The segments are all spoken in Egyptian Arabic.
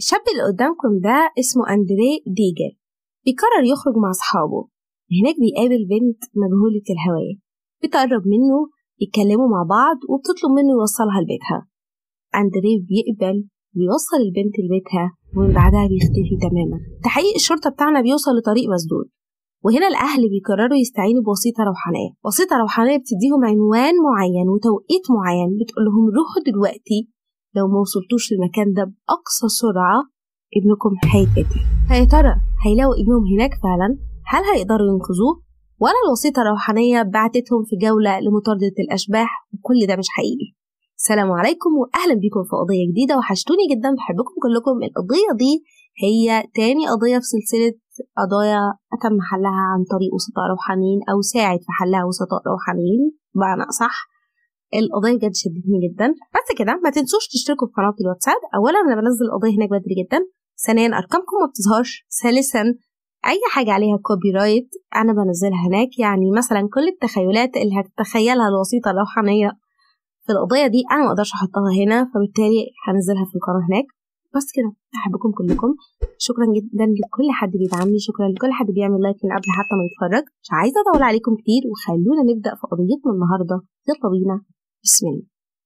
الشاب اللي قدامكم ده اسمه أندريه ديجر بيقرر يخرج مع أصحابه هناك بيقابل بنت مجهولة الهوية بتقرب منه يتكلموا مع بعض وبتطلب منه يوصلها لبيتها أندريه بيقبل بيوصل البنت لبيتها ومن بعدها بيختفي تماما تحقيق الشرطة بتاعنا بيوصل لطريق مسدود وهنا الأهل بيقرروا يستعينوا بوسيطة روحانية وسيطة روحانية بتديهم عنوان معين وتوقيت معين بتقول لهم روحوا دلوقتي لو ما وصلتوش للمكان ده بأقصى سرعة ابنكم هيتقتل فيا ترى هيلاقوا ابنهم هناك فعلا هل هيقدروا ينقذوه ولا الوسيطة الروحانية بعتتهم في جولة لمطاردة الأشباح وكل ده مش حقيقي السلام عليكم وأهلا بكم في قضية جديدة وحشتوني جدا بحبكم كلكم القضية دي هي تاني قضية في سلسلة قضايا تم حلها عن طريق وسطاء روحانيين أو ساعد في حلها وسطاء روحانيين بمعنى أصح القضية بجد شدتني جدا بس كده ما تنسوش تشتركوا في قناة الواتساب أولا أنا بنزل القضية هناك بدري جدا ثانيا أرقامكم ما بتظهرش ثالثا أي حاجة عليها كوبي رايت أنا بنزلها هناك يعني مثلا كل التخيلات اللي هتتخيلها الوسيطة الروحانية في القضية دي أنا ما أقدرش أحطها هنا فبالتالي هنزلها في القناة هناك بس كده أحبكم كلكم شكرا جدا لكل حد بيدعمني شكرا لكل حد بيعمل لايك من قبل حتى ما يتفرج مش عايزة أطول عليكم كتير وخلونا نبدأ في قضيتنا النهاردة يلا بينا بسم الله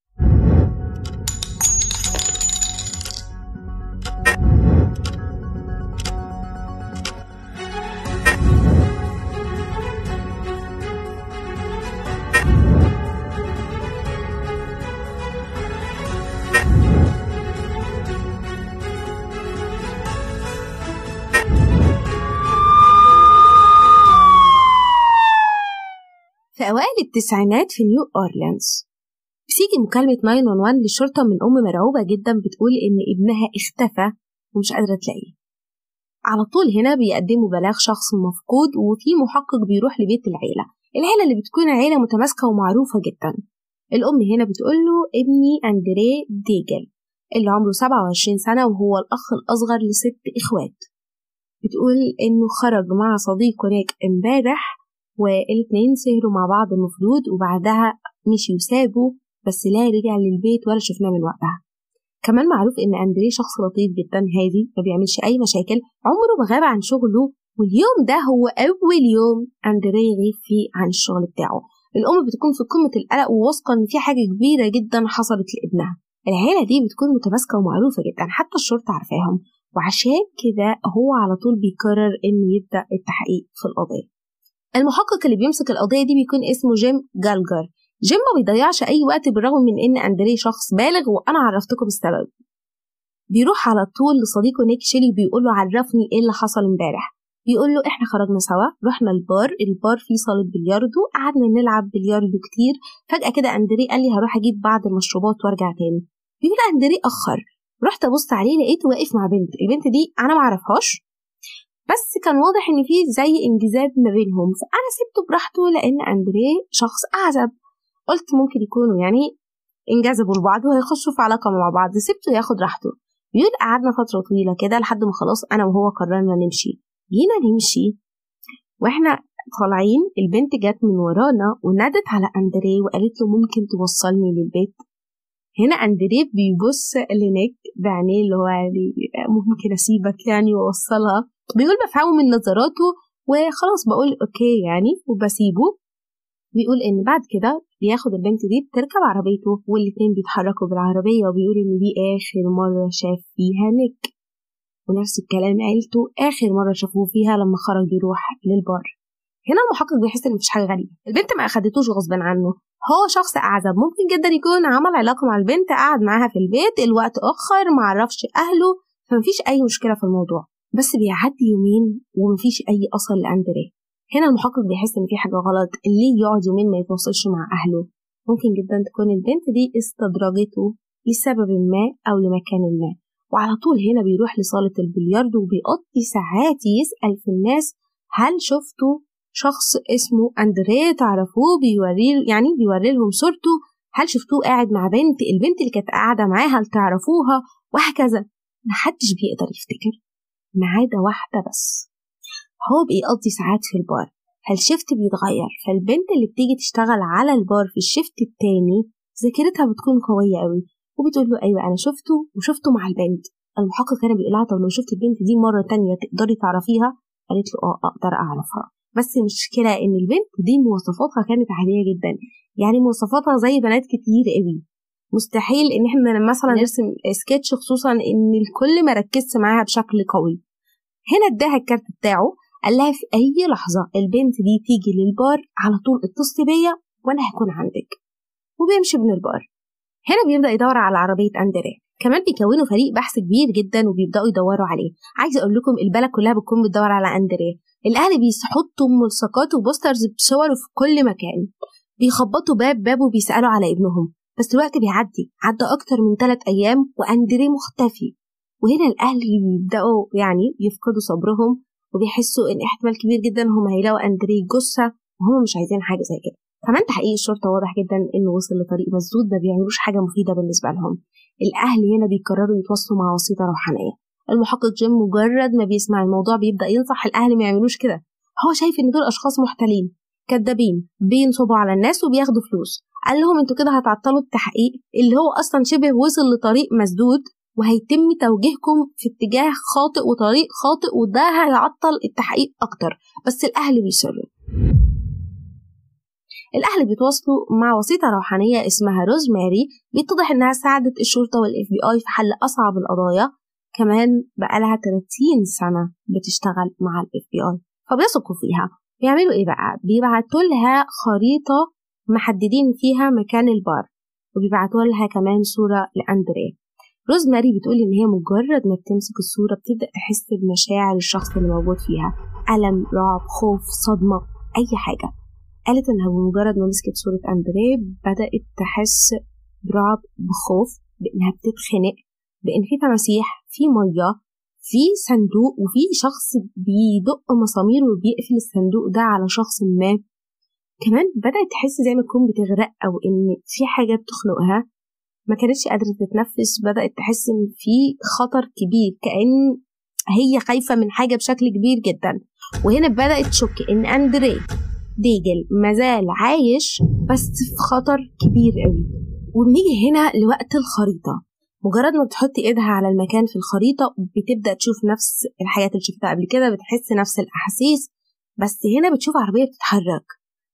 في أوائل التسعينات في نيو أورليانز بتيجي مكالمة 911 للشرطة من أم مرعوبة جدا بتقول إن ابنها اختفى ومش قادرة تلاقيه على طول هنا بيقدموا بلاغ شخص مفقود وفي محقق بيروح لبيت العيلة العيلة اللي بتكون عيلة متماسكة ومعروفة جدا الأم هنا بتقول له ابني أندريه ديجل اللي عمره 27 سنة وهو الأخ الأصغر لست إخوات بتقول إنه خرج مع صديق هناك امبارح والاتنين سهروا مع بعض المفروض وبعدها مشي وسابوا بس لا رجع للبيت ولا شفناه من وقتها كمان معروف ان اندريه شخص لطيف جدا هادي ما بيعملش اي مشاكل عمره ما غاب عن شغله واليوم ده هو اول يوم اندريه غيب فيه عن الشغل بتاعه الام بتكون في قمه القلق وواثقه ان في حاجه كبيره جدا حصلت لابنها العيله دي بتكون متماسكه ومعروفه جدا حتى الشرطه عارفاهم وعشان كده هو على طول بيقرر انه يبدا التحقيق في القضيه المحقق اللي بيمسك القضية دي بيكون اسمه جيم جالجر جيم ما بيضيعش أي وقت بالرغم من إن أندريه شخص بالغ وأنا عرفتكم السبب بيروح على طول لصديقه نيك شيلي وبيقول له عرفني إيه اللي حصل امبارح بيقول له إحنا خرجنا سوا رحنا البار البار فيه صالة بلياردو قعدنا نلعب بلياردو كتير فجأة كده أندريه قال لي هروح أجيب بعض المشروبات وأرجع تاني بيقول أندريه أخر رحت أبص عليه لقيته واقف مع بنت البنت دي أنا معرفهاش بس كان واضح ان في زي انجذاب ما بينهم فانا سبته براحته لان اندريه شخص اعزب قلت ممكن يكونوا يعني انجذبوا لبعض وهيخشوا في علاقه مع بعض سبته ياخد راحته بيقول قعدنا فتره طويله كده لحد ما خلاص انا وهو قررنا نمشي جينا نمشي واحنا طالعين البنت جت من ورانا ونادت على اندريه وقالت له ممكن توصلني للبيت هنا اندريه بيبص لنيك بعينيه اللي هو يعني ممكن اسيبك يعني واوصلها بيقول بفهمه من نظراته وخلاص بقول اوكي يعني وبسيبه بيقول ان بعد كده بياخد البنت دي بتركب عربيته والاتنين بيتحركوا بالعربية وبيقول ان دي اخر مرة شاف فيها نيك ونفس الكلام عيلته اخر مرة شافوه فيها لما خرج يروح للبار هنا المحقق بيحس ان مفيش حاجة غريبة البنت ما اخدتوش غصبا عنه هو شخص اعزب ممكن جدا يكون عمل علاقة مع البنت قعد معاها في البيت الوقت اخر معرفش اهله فمفيش اي مشكلة في الموضوع بس بيعدي يومين ومفيش أي أثر لأندريه هنا المحقق بيحس إن في حاجة غلط ليه يقعد يومين ما يتواصلش مع أهله ممكن جدا تكون البنت دي استدرجته لسبب ما أو لمكان ما وعلى طول هنا بيروح لصالة البلياردو وبيقضي ساعات يسأل في الناس هل شفتوا شخص اسمه أندريه تعرفوه بيوري يعني بيوري لهم صورته هل شفتوه قاعد مع بنت البنت اللي كانت قاعدة معاها هل تعرفوها وهكذا محدش بيقدر يفتكر ما عدا واحدة بس هو بيقضي ساعات في البار فالشفت بيتغير فالبنت اللي بتيجي تشتغل على البار في الشفت التاني ذاكرتها بتكون قوية قوي وبتقول له أيوة أنا شفته وشفته مع البنت المحقق هنا بيقول لها طب لو شفت البنت دي مره تانية تقدري تعرفيها قالت له اه اقدر اعرفها بس المشكله ان البنت دي مواصفاتها كانت عاديه جدا يعني مواصفاتها زي بنات كتير قوي مستحيل ان احنا مثلا نرسم سكتش خصوصا ان الكل ما ركزش معاها بشكل قوي هنا اداها الكارت بتاعه قال لها في اي لحظه البنت دي تيجي للبار على طول اتصلي بيا وانا هكون عندك وبيمشي من البار هنا بيبدا يدور على عربيه اندريه كمان بيكونوا فريق بحث كبير جدا وبيبداوا يدوروا عليه عايزه اقول لكم البلد كلها بتكون بتدور على اندريه الاهل بيحطوا ملصقات وبوسترز بصوره في كل مكان بيخبطوا باب باب وبيسالوا على ابنهم بس الوقت بيعدي عدى اكتر من ثلاث ايام واندريه مختفي وهنا الاهل بيبداوا يعني يفقدوا صبرهم وبيحسوا ان احتمال كبير جدا هم هيلاقوا اندريه جثه وهم مش عايزين حاجه زي كده كمان تحقيق الشرطه واضح جدا انه وصل لطريق مسدود ما بيعملوش حاجه مفيده بالنسبه لهم الاهل هنا بيقرروا يتواصلوا مع وسيطه روحانيه المحقق جيم مجرد ما بيسمع الموضوع بيبدا ينصح الاهل ما يعملوش كده هو شايف ان دول اشخاص محتالين كدابين بينصبوا على الناس وبياخدوا فلوس قال لهم انتوا كده هتعطلوا التحقيق اللي هو اصلا شبه وصل لطريق مسدود وهيتم توجيهكم في اتجاه خاطئ وطريق خاطئ وده هيعطل التحقيق اكتر بس الاهل بيصروا الاهل بيتواصلوا مع وسيطه روحانيه اسمها روز ماري بيتضح انها ساعدت الشرطه والاف بي اي في حل اصعب القضايا كمان بقالها 30 سنه بتشتغل مع الاف بي اي فبيثقوا فيها بيعملوا ايه بقى بيبعتوا لها خريطه محددين فيها مكان البار وبيبعتوا لها كمان صوره لاندريه روز ماري بتقول ان هي مجرد ما بتمسك الصوره بتبدا تحس بمشاعر الشخص اللي موجود فيها الم رعب خوف صدمه اي حاجه قالت انها بمجرد ما مسكت صورة اندريه بدأت تحس برعب بخوف بانها بتتخنق بان في تماسيح في مية في صندوق وفي شخص بيدق مسامير وبيقفل الصندوق ده على شخص ما كمان بدأت تحس زي ما تكون بتغرق أو إن في حاجة بتخنقها ما كانتش قادرة تتنفس بدأت تحس إن في خطر كبير كأن هي خايفة من حاجة بشكل كبير جدا وهنا بدأت تشك إن أندريه ديجل مازال عايش بس في خطر كبير قوي وبنيجي هنا لوقت الخريطة مجرد ما بتحطي ايدها على المكان في الخريطة بتبدأ تشوف نفس الحاجات اللي شفتها قبل كده بتحس نفس الأحاسيس بس هنا بتشوف عربية بتتحرك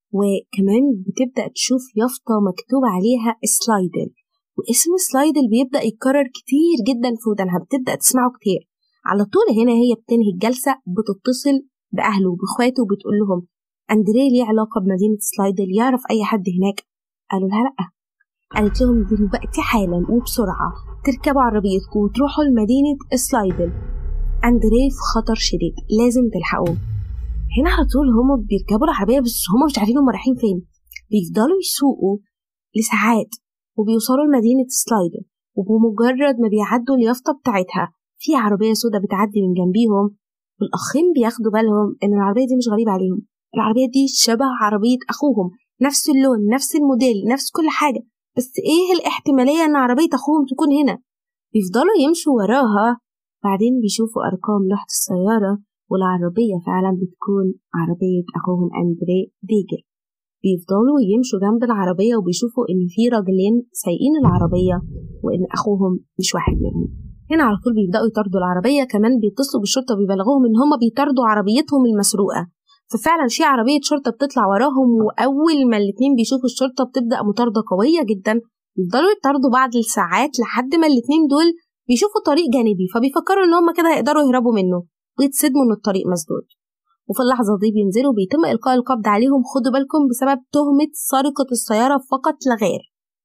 وكمان بتبدأ تشوف يافطة مكتوب عليها سلايدل واسم سلايدل بيبدأ يتكرر كتير جدا في ودنها بتبدأ تسمعه كتير على طول هنا هي بتنهي الجلسة بتتصل بأهله وبإخواته وبتقول لهم أندريه ليه علاقة بمدينة سلايدل يعرف أي حد هناك قالوا لها لأ قالت لهم دلوقتي حالا وبسرعة تركبوا عربيتكم وتروحوا لمدينة سلايدل أندريه في خطر شديد لازم تلحقوه هنا على طول هما بيركبوا العربية بس هما مش عارفين هما رايحين فين بيفضلوا يسوقوا لساعات وبيوصلوا لمدينة سلايدل وبمجرد ما بيعدوا اليافطة بتاعتها في عربية سودة بتعدي من جنبيهم والأخين بياخدوا بالهم إن العربية دي مش غريبة عليهم العربية دي شبه عربية أخوهم نفس اللون نفس الموديل نفس كل حاجة بس إيه الاحتمالية إن عربية أخوهم تكون هنا بيفضلوا يمشوا وراها بعدين بيشوفوا أرقام لوحة السيارة والعربية فعلا بتكون عربية أخوهم أندري ديجر بيفضلوا يمشوا جنب العربية وبيشوفوا إن في راجلين سايقين العربية وإن أخوهم مش واحد منهم هنا على طول بيبدأوا يطاردوا العربية كمان بيتصلوا بالشرطة وبيبلغوهم إن هما بيطاردوا عربيتهم المسروقة ففعلا في عربية شرطة بتطلع وراهم وأول ما الاتنين بيشوفوا الشرطة بتبدأ مطاردة قوية جدا بيفضلوا يطاردوا بعض الساعات لحد ما الاتنين دول بيشوفوا طريق جانبي فبيفكروا إن هما كده هيقدروا يهربوا منه ويتصدموا إن الطريق مسدود وفي اللحظة دي بينزلوا بيتم إلقاء القبض عليهم خدوا بالكم بسبب تهمة سرقة السيارة فقط لا غير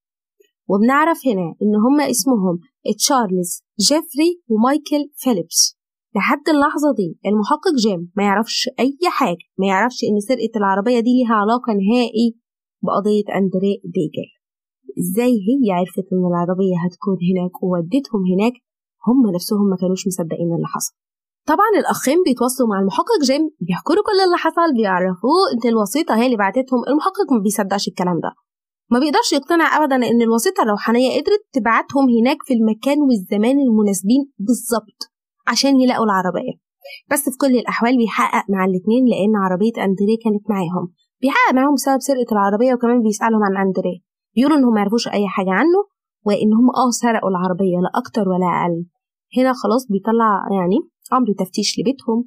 وبنعرف هنا إن هما اسمهم تشارلز جيفري ومايكل فيليبس لحد اللحظة دي المحقق جيم ما يعرفش أي حاجة ما يعرفش إن سرقة العربية دي ليها علاقة نهائي بقضية أندري ديجل إزاي هي عرفت إن العربية هتكون هناك وودتهم هناك هم نفسهم ما كانوش مصدقين اللي حصل طبعا الأخين بيتواصلوا مع المحقق جيم بيحكوا له كل اللي حصل بيعرفوه إن الوسيطة هي اللي بعتتهم المحقق ما بيصدقش الكلام ده ما بيقدرش يقتنع أبدا إن الوسيطة الروحانية قدرت تبعتهم هناك في المكان والزمان المناسبين بالظبط عشان يلاقوا العربية بس في كل الأحوال بيحقق مع الاتنين لأن عربية أندريه كانت معاهم بيحقق معاهم بسبب سرقة العربية وكمان بيسألهم عن أندريه بيقولوا إنهم معرفوش أي حاجة عنه وإنهم آه سرقوا العربية لا أكتر ولا أقل هنا خلاص بيطلع يعني أمر تفتيش لبيتهم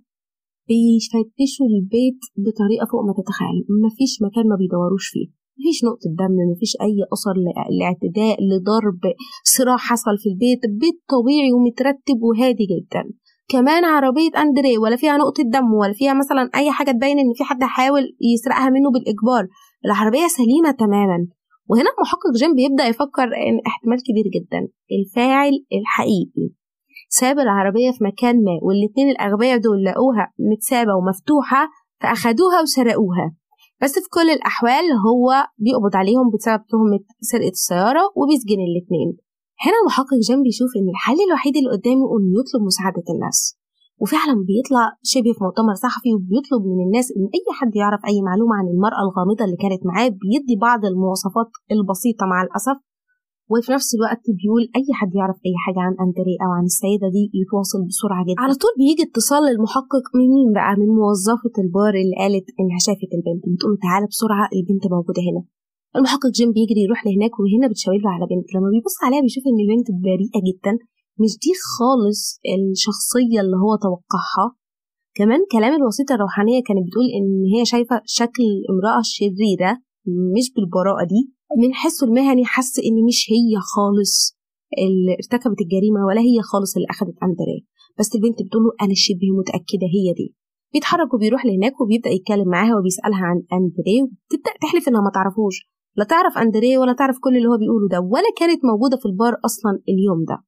بيفتشوا البيت بطريقة فوق ما تتخيل مفيش مكان ما بيدوروش فيه مفيش نقطة دم مفيش أي أثر لاعتداء لضرب صراع حصل في البيت بيت طبيعي ومترتب وهادي جدا كمان عربية أندري ولا فيها نقطة دم ولا فيها مثلا أي حاجة تبين إن في حد حاول يسرقها منه بالإجبار العربية سليمة تماما وهنا المحقق جيم بيبدأ يفكر إن احتمال كبير جدا الفاعل الحقيقي ساب العربية في مكان ما والاتنين الأغبياء دول لقوها متسابة ومفتوحة فأخدوها وسرقوها بس في كل الأحوال هو بيقبض عليهم بسبب تهمة سرقة السيارة وبيسجن الاتنين هنا المحقق جيم بيشوف إن الحل الوحيد اللي قدامه إنه يطلب مساعدة الناس وفعلا بيطلع شبه في مؤتمر صحفي وبيطلب من الناس ان اي حد يعرف اي معلومه عن المراه الغامضه اللي كانت معاه بيدي بعض المواصفات البسيطه مع الاسف وفي نفس الوقت بيقول اي حد يعرف اي حاجه عن اندري او عن السيده دي يتواصل بسرعه جدا على طول بيجي اتصال للمحقق من مين بقى من موظفه البار اللي قالت انها شافت البنت بتقول تعالى بسرعه البنت موجوده هنا المحقق جيم بيجري يروح لهناك وهنا بتشاور له على بنت لما بيبص عليها بيشوف ان البنت بريئه جدا مش دي خالص الشخصيه اللي هو توقعها كمان كلام الوسيطه الروحانيه كانت بتقول ان هي شايفه شكل امراه شريره مش بالبراءه دي من حسه المهني حس ان مش هي خالص اللي ارتكبت الجريمه ولا هي خالص اللي اخذت اندريه بس البنت بتقول له انا شبه متاكده هي دي بيتحرك وبيروح لهناك وبيبدا يتكلم معاها وبيسالها عن اندريه وبتبدا تحلف انها ما تعرفوش لا تعرف اندريه ولا تعرف كل اللي هو بيقوله ده ولا كانت موجوده في البار اصلا اليوم ده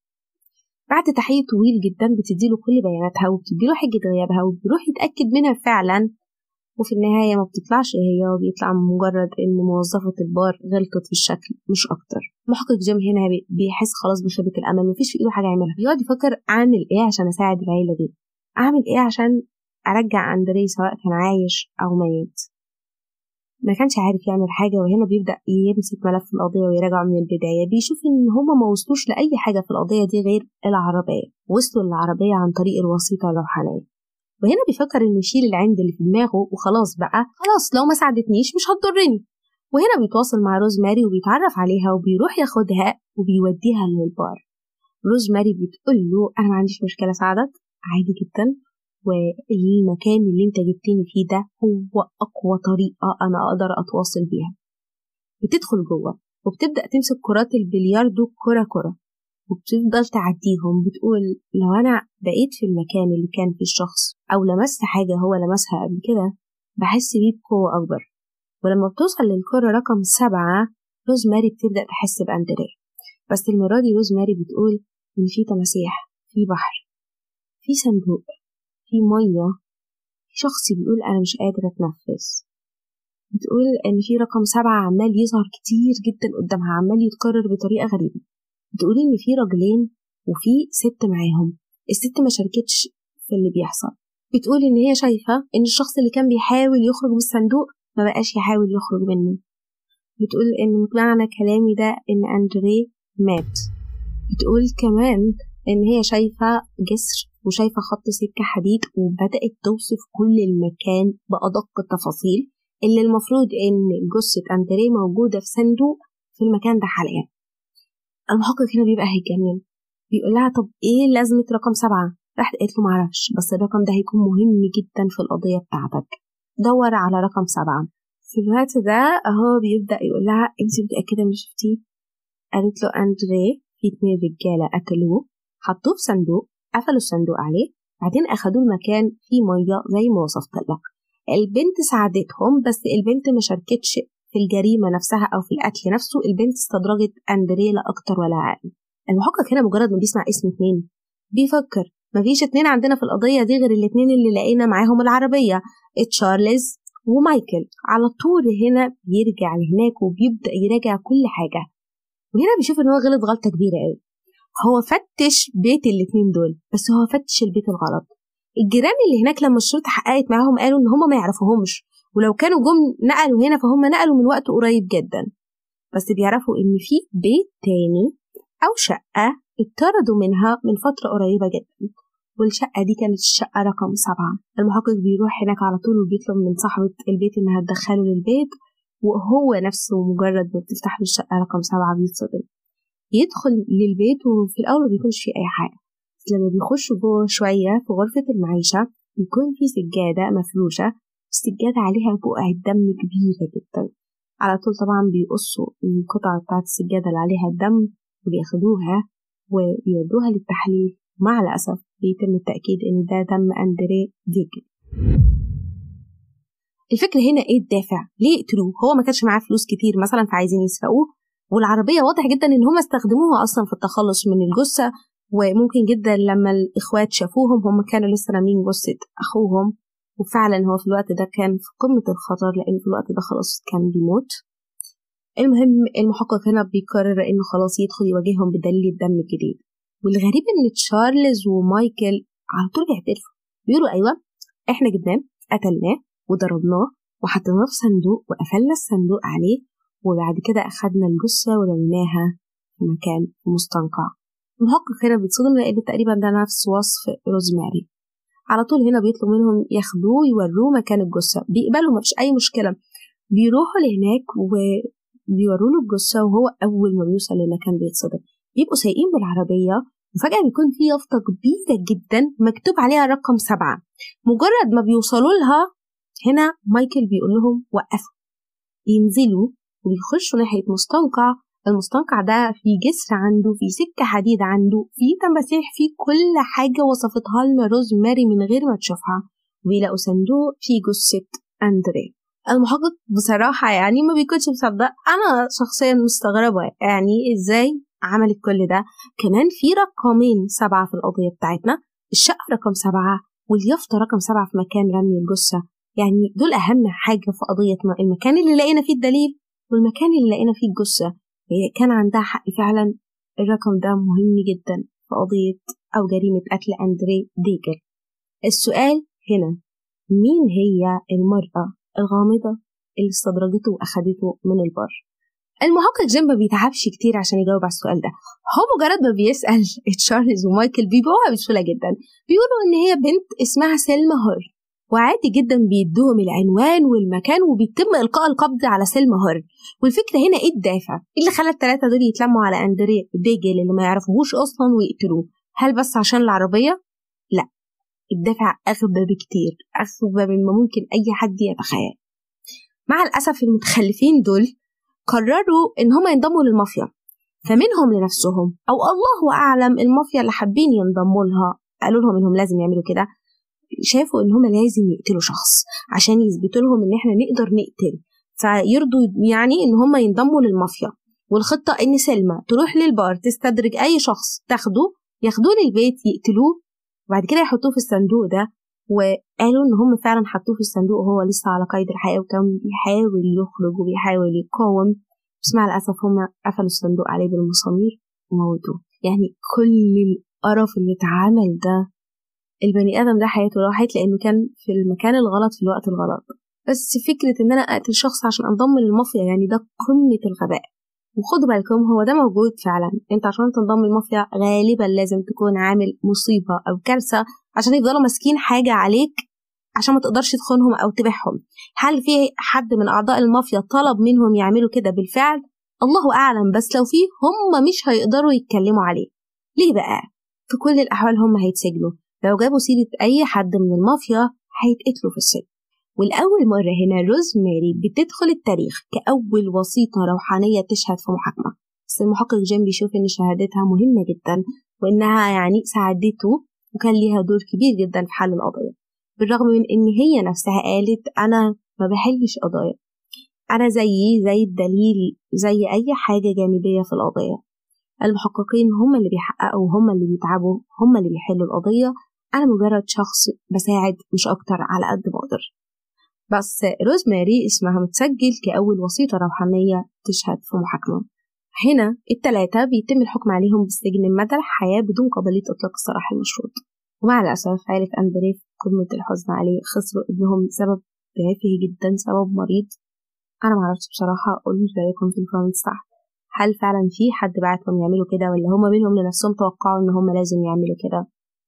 بعد تحقيق طويل جدا بتديله كل بياناتها وبتديله حجة غيابها وبيروح يتأكد منها فعلا وفي النهاية ما بتطلعش هي وبيطلع مجرد إن موظفة البار غلطت في الشكل مش أكتر محقق جيم هنا بيحس خلاص بخيبة الأمل مفيش في إيده حاجة يعملها بيقعد يفكر أعمل إيه عشان أساعد العيلة دي أعمل إيه عشان أرجع أندري سواء كان عايش أو ميت ما كانش عارف يعمل حاجة وهنا بيبدأ يمسك ملف القضية ويراجعه من البداية بيشوف إن هما ما وصلوش لأي حاجة في القضية دي غير العربية وصلوا للعربية عن طريق الوسيطة الروحانية وهنا بيفكر انه يشيل العند اللي في دماغه وخلاص بقى خلاص لو ما ساعدتنيش مش هتضرني وهنا بيتواصل مع روز ماري وبيتعرف عليها وبيروح ياخدها وبيوديها للبار روز ماري بتقول له انا ما عنديش مشكله اساعدك عادي جدا والمكان اللي انت جبتني فيه ده هو اقوى طريقه انا اقدر اتواصل بيها بتدخل جوه وبتبدا تمسك كرات البلياردو كره كره وبتفضل تعديهم بتقول لو أنا بقيت في المكان اللي كان فيه الشخص أو لمست حاجة هو لمسها قبل كده بحس بيه بقوة أكبر ولما بتوصل للكرة رقم سبعة روز ماري بتبدأ تحس بأندريه بس المرة دي روز ماري بتقول إن في تماسيح في بحر في صندوق في مية في شخص بيقول أنا مش قادر أتنفس بتقول إن في رقم سبعة عمال يظهر كتير جدا قدامها عمال يتكرر بطريقة غريبة بتقولي إن في راجلين وفي ست معاهم الست ما شاركتش في اللي بيحصل بتقول إن هي شايفة إن الشخص اللي كان بيحاول يخرج من الصندوق ما بقاش يحاول يخرج منه بتقول إن معنى كلامي ده إن أندري مات بتقول كمان إن هي شايفة جسر وشايفة خط سكة حديد وبدأت توصف كل المكان بأدق التفاصيل اللي المفروض إن جثة أندري موجودة في صندوق في المكان ده حاليا المحقق هنا بيبقى هيتجنن بيقول لها طب ايه لازمة رقم سبعة راحت قالت له معرفش بس الرقم ده هيكون مهم جدا في القضية بتاعتك دور على رقم سبعة في الوقت ده هو بيبدأ يقول لها انت متأكدة مش شفتيه قالت له أندري في اتنين رجالة قتلوه حطوه في صندوق قفلوا الصندوق عليه بعدين أخدوه المكان فيه مية زي ما وصفت لك البنت ساعدتهم بس البنت ما شاركتش في الجريمة نفسها أو في القتل نفسه البنت استدرجت أندريه لا أكتر ولا أقل المحقق هنا مجرد ما بيسمع اسم اتنين بيفكر مفيش اتنين عندنا في القضية دي غير الاتنين اللي لقينا معاهم العربية تشارلز ومايكل على طول هنا بيرجع لهناك وبيبدأ يراجع كل حاجة وهنا بيشوف ان هو غلط غلطة كبيرة قوي هو فتش بيت الاتنين دول بس هو فتش البيت الغلط الجيران اللي هناك لما الشرطة حققت معاهم قالوا ان هما ما يعرفوهمش ولو كانوا جم نقلوا هنا فهم نقلوا من وقت قريب جدا بس بيعرفوا ان في بيت تاني او شقة اتطردوا منها من فترة قريبة جدا والشقة دي كانت الشقة رقم سبعة المحقق بيروح هناك على طول وبيطلب من صاحبة البيت انها تدخله للبيت وهو نفسه مجرد ما بتفتح له الشقة رقم سبعة بيتصدم يدخل للبيت وفي الأول ما بيكونش فيه أي حاجة لما بيخشوا جوه شوية في غرفة المعيشة بيكون في سجادة مفروشة السجادة عليها بقع دم كبيرة جدا على طول طبعا بيقصوا القطعة بتاعت السجادة اللي عليها الدم وبياخدوها ويودوها للتحليل مع الأسف بيتم التأكيد إن ده دم أندري ديجل الفكرة هنا إيه الدافع؟ ليه يقتلوه؟ هو ما كانش معاه فلوس كتير مثلا فعايزين يسرقوه والعربية واضح جدا إن هم استخدموها أصلا في التخلص من الجثة وممكن جدا لما الإخوات شافوهم هم كانوا لسه رامين جثة أخوهم وفعلا هو في الوقت ده كان في قمة الخطر لأن في الوقت ده خلاص كان بيموت المهم المحقق هنا بيقرر إنه خلاص يدخل يواجههم بدليل الدم الجديد والغريب إن تشارلز ومايكل على طول بيعترفوا بيقولوا أيوة إحنا جبناه قتلناه وضربناه وحطيناه في صندوق وقفلنا الصندوق عليه وبعد كده أخدنا الجثة ورميناها في مكان مستنقع المحقق هنا بيتصدم لأن تقريبا ده نفس وصف روزماري على طول هنا بيطلب منهم ياخدوه يوروه مكان الجثة بيقبلوا مفيش أي مشكلة بيروحوا لهناك وبيوروا له الجثة وهو أول ما بيوصل للمكان بيتصدم بيبقوا سايقين بالعربية وفجأة بيكون في يافطة كبيرة جدا مكتوب عليها رقم سبعة مجرد ما بيوصلوا لها هنا مايكل بيقول لهم وقفوا ينزلوا وبيخشوا ناحية مستنقع المستنقع ده في جسر عنده في سكة حديد عنده في تماسيح في كل حاجة وصفتها لنا روز ماري من غير ما تشوفها وبيلاقوا صندوق فيه جثة أندري المحقق بصراحة يعني ما بيكونش مصدق أنا شخصيا مستغربة يعني إزاي عملت كل ده كمان في رقمين سبعة في القضية بتاعتنا الشقة رقم سبعة واليافطة رقم سبعة في مكان رمي الجثة يعني دول أهم حاجة في قضيتنا المكان اللي لقينا فيه الدليل والمكان اللي لقينا فيه الجثة هي كان عندها حق فعلا الرقم ده مهم جدا في قضية أو جريمة قتل أندري ديجر السؤال هنا مين هي المرأة الغامضة اللي استدرجته وأخدته من البر المحقق جيم ما بيتعبش كتير عشان يجاوب على السؤال ده هو مجرد ما بيسأل تشارلز ومايكل بيجاوبها بسهولة جدا بيقولوا إن هي بنت اسمها سيلما هور وعادي جدا بيدوهم العنوان والمكان وبيتم إلقاء القبض على سيلما هور والفكرة هنا إيه الدافع؟ إيه اللي خلى التلاتة دول يتلموا على أندري ديجل اللي ما يعرفوهوش أصلا ويقتلوه؟ هل بس عشان العربية؟ لا الدافع أغبى بكتير أغبى مما ممكن أي حد يتخيل مع الأسف المتخلفين دول قرروا إن هم ينضموا للمافيا فمنهم لنفسهم أو الله أعلم المافيا اللي حابين ينضموا لها قالوا لهم إنهم لازم يعملوا كده شافوا إن هم لازم يقتلوا شخص عشان يثبتوا لهم إن إحنا نقدر نقتل فيرضوا يعني إن هم ينضموا للمافيا والخطة إن سلمى تروح للبار تستدرج أي شخص تاخده ياخدوه للبيت يقتلوه وبعد كده يحطوه في الصندوق ده وقالوا ان هم فعلا حطوه في الصندوق وهو لسه على قيد الحياة وكان بيحاول يخرج وبيحاول يقاوم بس مع الأسف هم قفلوا الصندوق عليه بالمسامير وموتوه يعني كل القرف اللي اتعمل ده البني آدم ده حياته راحت لأنه كان في المكان الغلط في الوقت الغلط بس فكرة إن أنا أقتل شخص عشان أنضم للمافيا يعني ده قمة الغباء وخدوا بالكم هو ده موجود فعلا انت عشان تنضم للمافيا غالبا لازم تكون عامل مصيبة أو كارثة عشان يفضلوا ماسكين حاجة عليك عشان ما تقدرش تخونهم أو تبيعهم هل في حد من أعضاء المافيا طلب منهم يعملوا كده بالفعل؟ الله أعلم بس لو في هم مش هيقدروا يتكلموا عليه ليه بقى؟ في كل الأحوال هم هيتسجنوا لو جابوا سيرة أي حد من المافيا هيتقتلوا في السجن والأول مرة هنا روزماري بتدخل التاريخ كأول وسيطة روحانية تشهد في محاكمة بس المحقق جيم بيشوف إن شهادتها مهمة جدا وإنها يعني ساعدته وكان ليها دور كبير جدا في حل القضية بالرغم من إن هي نفسها قالت أنا ما بحلش قضايا أنا زيي زي الدليل زي أي حاجة جانبية في القضية المحققين هم اللي بيحققوا هم اللي بيتعبوا هم اللي بيحلوا القضية أنا مجرد شخص بساعد مش أكتر على قد ما أقدر بس روزماري اسمها متسجل كأول وسيطة روحانية تشهد في محاكمة هنا التلاتة بيتم الحكم عليهم بالسجن مدى الحياة بدون قابلية إطلاق السراح المشروط ومع الأسف عائلة أندري في قمة الحزن عليه خسروا ابنهم بسبب تافه جدا سبب مريض أنا معرفش بصراحة قولوا رأيكم في الكومنتس تحت هل فعلا في حد بعتهم يعملوا كده ولا هما بينهم لنفسهم توقعوا إن هما لازم يعملوا كده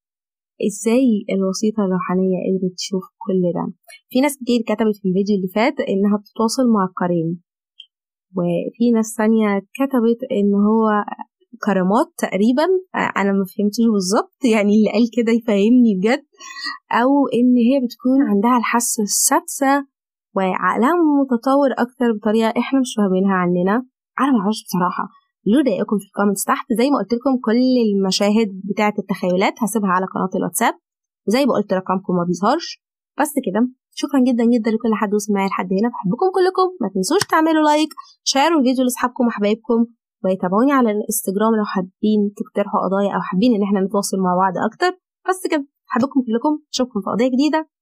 ازاي الوسيطة الروحانية قدرت تشوف كل ده في ناس كتير كتبت في الفيديو اللي فات انها بتتواصل مع القرين وفي ناس ثانية كتبت ان هو كرامات تقريبا انا ما فهمتش بالظبط يعني اللي قال كده يفهمني بجد او ان هي بتكون عندها الحاسه السادسه وعقلها متطور اكتر بطريقه احنا مش فاهمينها عننا انا ما اعرفش بصراحه قولوا رايكم في الكومنتس تحت زي ما قلت لكم كل المشاهد بتاعه التخيلات هسيبها على قناه الواتساب وزي ما قلت رقمكم ما بيظهرش بس كده شكرا جدا جدا لكل حد وصل معايا لحد هنا بحبكم كلكم ما تنسوش تعملوا لايك شيروا الفيديو لاصحابكم وحبايبكم ويتابعوني على الانستجرام لو حابين تقترحوا قضايا او حابين ان احنا نتواصل مع بعض اكتر بس كده بحبكم كلكم اشوفكم في قضيه جديده